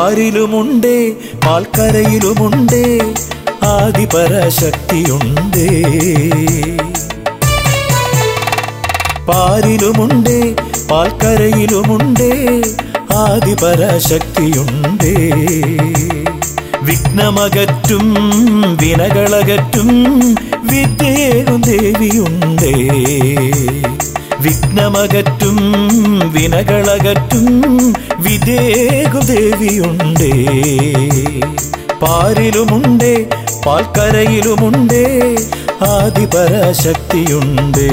പാരിലുമുണ്ടേ പാൽക്കരയിലുമുണ്ടേ ആദിപരാശക്തിയുണ്ടേ പാരിലുമുണ്ടേ പാൽക്കരയിലുമുണ്ടേ ആദിപരാശക്തിയുണ്ടേ വിഘ്നമകറ്റും വിനകളകറ്റും വിദ്യേകും ദേവിയുണ്ടേ വിഘ്നമകറ്റും വിനകളകറ്റും വിദേകു ദേവിയുണ്ടേ പാരിലുമുണ്ടേ പാൽക്കരയിലുമുണ്ടേ ആദിപരാശക്തിയുണ്ടേ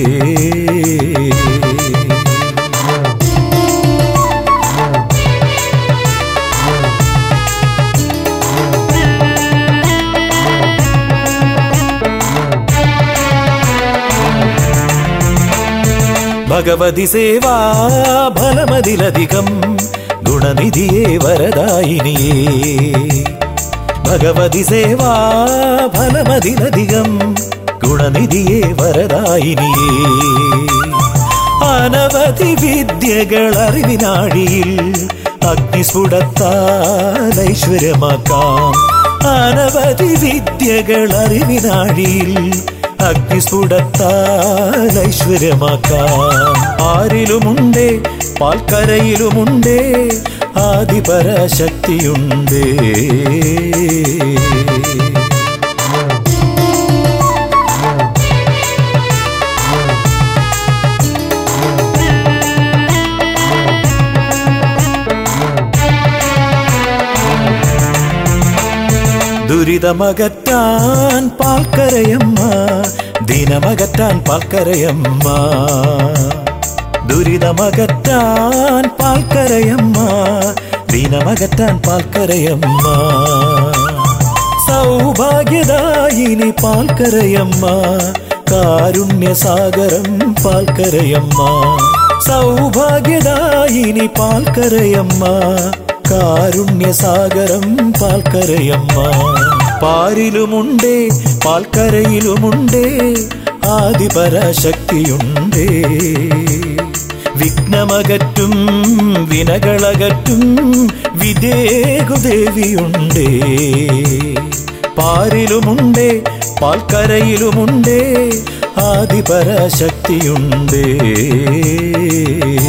ഭഗവതി സേവാ ഫലമതിലധികം ഗുണനിധിയേ വരദായിനിയേ ഭഗവതി സേവാ ഫലമതിലധികം ഗുണനിധിയേ വരദായിനിയേ അനവധി വിദ്യകൾ അറിവിനാഴിയിൽ അഗ്നിസ്ഫുടത്താൽ ഐശ്വര്യമാക്കാം അനവധി വിദ്യകൾ അറിവിനാഴിയിൽ അഗ്നിസ്ഫുടത്താൽ ഐശ്വര്യമാക്കാം ആരിലുമുണ്ടേ പാൽക്കരയിലുമുണ്ടേ ആദിപരാശക്തിയുണ്ടേ ദുരിതമകറ്റാൻ പാൽക്കരയമ്മ ദിനമകറ്റാൻ പാൽക്കരയമ്മ ദുരിതമകറ്റാൻ പാൽക്കരയമ്മ ദിനമകറ്റാൻ പാൽക്കരയമ്മ സൗഭാഗ്യദായിനി പാൽക്കരയമ്മ കാരുണ്യസാഗരം പാൽക്കരയമ്മ സൗഭാഗ്യദായിനി പാൽക്കരയമ്മ കാരുണ്യസാഗരം പാൽക്കരയമ്മ പാരിലുമുണ്ടേ പാൽക്കരയിലുമുണ്ടേ ആദിപരാശക്തിയുണ്ടേ വിഘ്നമകറ്റും വിനകളകറ്റും വിദേകുദേവിയുണ്ടേ പാരിലുമുണ്ടേ പാൽക്കരയിലുമുണ്ടേ ആദിപരാശക്തിയുണ്ടേ